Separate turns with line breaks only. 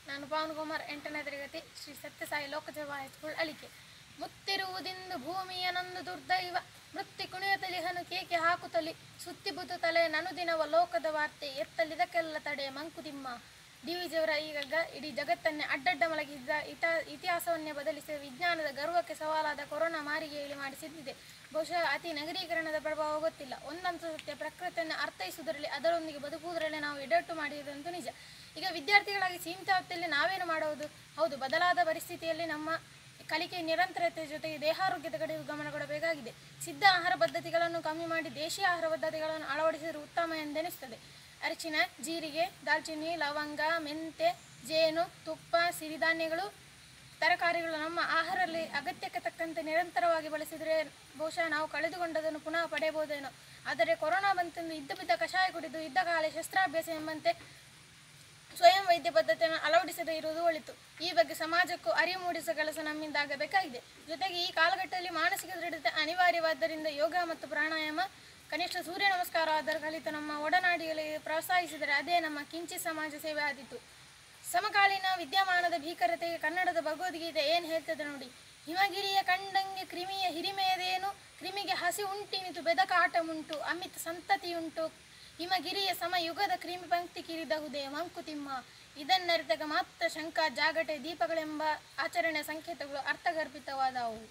ನಾನು ಪವನ್ ಕುಮಾರ್ ಎಂಟನೇ ತರಗತಿ ಶ್ರೀ ಸತ್ಯಸಾಯಿ ಲೋಕಸೇವಾ ಹೈಸ್ಕೂಲ್ ಅಳಿಕೆ ಮುತ್ತಿರುವುದಿಂದು ಭೂಮಿಯ ನಂದು ದುರ್ದೈವ ಮೃತ್ತಿ ಕುಣಿಯತಲಿಹನು ಕೇಕೆ ಹಾಕುತ್ತಲಿ ಸುತ್ತಿಬುತ್ತು ತಲೆ ನನುದಿನವ ಲೋಕದ ವಾರ್ತೆ ಎತ್ತಲಿದಕ್ಕೆಲ್ಲ ತಡೆ ಮಂಕುತಿಮ್ಮ ಡಿ ವಿಜಿಯವರ ಈಗ ಗ- ಇಡೀ ಜಗತ್ತನ್ನೇ ಅಡ್ಡಡ್ಡ ಮಲಗಿದ್ದ ಇತ ಇತಿಹಾಸವನ್ನೇ ಬದಲಿಸಿದ ವಿಜ್ಞಾನದ ಗರ್ವಕ್ಕೆ ಸವಾಲಾದ ಕೊರೋನಾ ಮಾರಿಗೆ ಹೇಳಿ ಮಾಡಿಸಿದ್ದಿದೆ ಬಹುಶಃ ಅತಿ ನಗರೀಕರಣದ ಪ್ರಭಾವ ಗೊತ್ತಿಲ್ಲ ಒಂದಂಶ ಸತ್ಯ ಪ್ರಕೃತಿಯನ್ನು ಅರ್ಥೈಸುವುದರಲ್ಲಿ ಅದರೊಂದಿಗೆ ಬದುಕುವುದರಲ್ಲಿ ನಾವು ಎಡಟ್ಟು ಮಾಡಿರುವುದಂತೂ ನಿಜ ಈಗ ವಿದ್ಯಾರ್ಥಿಗಳಾಗಿ ಸೀಮಿತ ಹೊತ್ತಲ್ಲಿ ನಾವೇನು ಮಾಡುವುದು ಹೌದು ಬದಲಾದ ಪರಿಸ್ಥಿತಿಯಲ್ಲಿ ನಮ್ಮ ಕಲಿಕೆ ನಿರಂತರತೆ ಜೊತೆಗೆ ದೇಹಾರೋಗ್ಯದ ಕಡೆಗೂ ಗಮನ ಕೊಡಬೇಕಾಗಿದೆ ಸಿದ್ಧ ಆಹಾರ ಪದ್ಧತಿಗಳನ್ನು ಕಮ್ಮಿ ಮಾಡಿ ದೇಶೀಯ ಆಹಾರ ಪದ್ಧತಿಗಳನ್ನು ಅಳವಡಿಸಿದರೆ ಉತ್ತಮ ಎಂದೆನಿಸುತ್ತದೆ ಅರಿಶಿನ ಜೀರಿಗೆ ದಾಲ್ಚಿನ್ನಿ ಲವಂಗ ಮೆಂತೆ ಜೇನು ತುಪ್ಪ ಸಿರಿಧಾನ್ಯಗಳು ತರಕಾರಿಗಳು ನಮ್ಮ ಆಹಾರದಲ್ಲಿ ಅಗತ್ಯಕ್ಕೆ ತಕ್ಕಂತೆ ನಿರಂತರವಾಗಿ ಬಳಸಿದರೆ ಬಹುಶಃ ನಾವು ಕಳೆದುಕೊಂಡದನ್ನು ಪುನಃ ಪಡೆಯಬಹುದೇನೋ ಆದರೆ ಕೊರೋನಾ ಬಂತೆಂದು ಇದ್ದ ಬಿದ್ದ ಕಷಾಯ ಕುಡಿದು ಇದ್ದ ಕಾಲ ಶಸ್ತ್ರಾಭ್ಯಾಸ ಎಂಬಂತೆ ಸ್ವಯಂ ವೈದ್ಯ ಪದ್ಧತಿಯನ್ನು ಅಳವಡಿಸದೇ ಇರುವುದು ಒಳಿತು ಈ ಬಗ್ಗೆ ಸಮಾಜಕ್ಕೂ ಅರಿವು ಮೂಡಿಸುವ ಕೆಲಸ ನಮ್ಮಿಂದ ಆಗಬೇಕಾಗಿದೆ ಜೊತೆಗೆ ಈ ಕಾಲಘಟ್ಟದಲ್ಲಿ ಮಾನಸಿಕ ದೃಢತೆ ಅನಿವಾರ್ಯವಾದ್ದರಿಂದ ಯೋಗ ಮತ್ತು ಪ್ರಾಣಾಯಾಮ ಕನಿಷ್ಠ ಸೂರ್ಯ ನಮಸ್ಕಾರವಾದರೂ ಕಲಿತು ನಮ್ಮ ಒಡನಾಡಿಗಳಿಗೆ ಪ್ರೋತ್ಸಾಹಿಸಿದರೆ ಅದೇ ನಮ್ಮ ಕಿಂಚಿ ಸಮಾಜ ಸೇವೆ ಆದೀತು ಸಮಕಾಲೀನ ವಿದ್ಯಮಾನದ ಭೀಕರತೆಗೆ ಕನ್ನಡದ ಭಗವದ್ಗೀತೆ ಏನು ಹೇಳ್ತದೆ ನೋಡಿ ಹಿಮಗಿರಿಯ ಕಂಡಂಗೆ ಕ್ರಿಮಿಯ ಹಿರಿಮೆಯದೇನು ಕ್ರಿಮಿಗೆ ಹಸಿ ಉಂಟಿನಿತು ಬೆದಕಾಟ ಉಂಟು ಅಮಿತ ಸಂತತಿಯುಂಟು ಹಿಮಗಿರಿಯ ಸಮ ಯುಗದ ಕ್ರಿಮಿ ಪಂಕ್ತಿ ಕಿರಿದಹುದೇ ಮಂಕುತಿಮ್ಮ ಇದನ್ನರಿತಾಗ ಮಾತ್ರ ಶಂಕ ಜಾಗಟೆ ದೀಪಗಳೆಂಬ ಆಚರಣೆ ಸಂಕೇತಗಳು ಅರ್ಥಗರ್ಭಿತವಾದವು